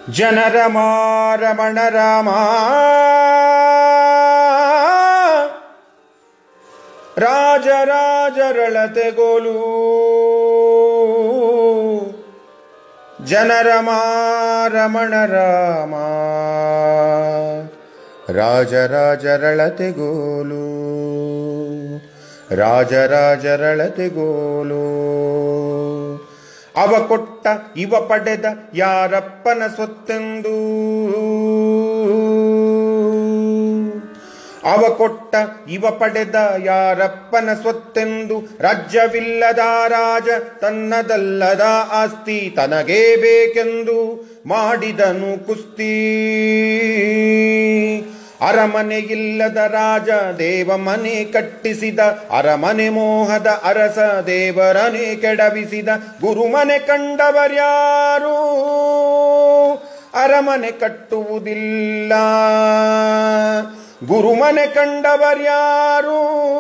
ಜನರ ಮಾರಮಣ ರಾಮ ರಾಜರಾಜರಳತೆಗೋಲು ಜನರ ಮಾರಮಣ ರಾಮ ರಾಜರಾಜರಳತೆಗೋಲು ರಾಜರಾಜರಳತೆಗೋಲು ಅವ ಕೊಟ್ಟ ಇವ ಪಡೆದ ಯಾರಪ್ಪನ ಸೊತ್ತೆಂದು ಅವ ಕೊಟ್ಟ ಇವ ಪಡೆದ ಯಾರಪ್ಪನ ಸ್ವತ್ತೆಂದು ರಾಜ್ಯವಿಲ್ಲದ ರಾಜ ತನ್ನದಲ್ಲದ ಆಸ್ತಿ ತನಗೇ ಬೇಕೆಂದು ಮಾಡಿದನು ಕುಸ್ತಿ ಅರಮನೆ ಇಲ್ಲದ ರಾಜ ದೇವ ಮನೆ ಕಟ್ಟಿಸಿದ ಅರಮನೆ ಮೋಹದ ಅರಸ ದೇವರನೆ ಕೆಡವಿಸಿದ ಗುರುಮನೆ ಕಂಡವರ್ಯಾರು ಅರಮನೆ ಕಟ್ಟುವುದಿಲ್ಲ ಗುರುಮನೆ ಕಂಡವರ್ಯಾರು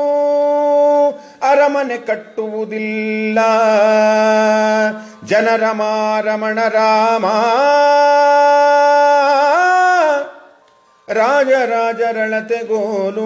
ಅರಮನೆ ಕಟ್ಟುವುದಿಲ್ಲ ಜನರ ಮಾರಮಣ ರಾಮ ರಾಜರಾಜರಳತೆಗೋಲು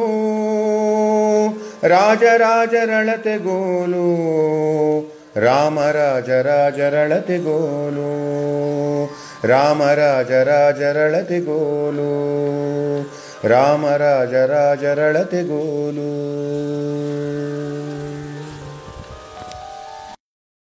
ರಾಜರಾಜರಳತೆಗೋಲು ರಾಮ ರಾಜರಾಜರಳತೆಗೋಲು ರಾಮ ರಾಜರಾಜರಳತೆಗೋಲು ರಾಮ ರಾಜರಾಜರಳತೆಗೋಲು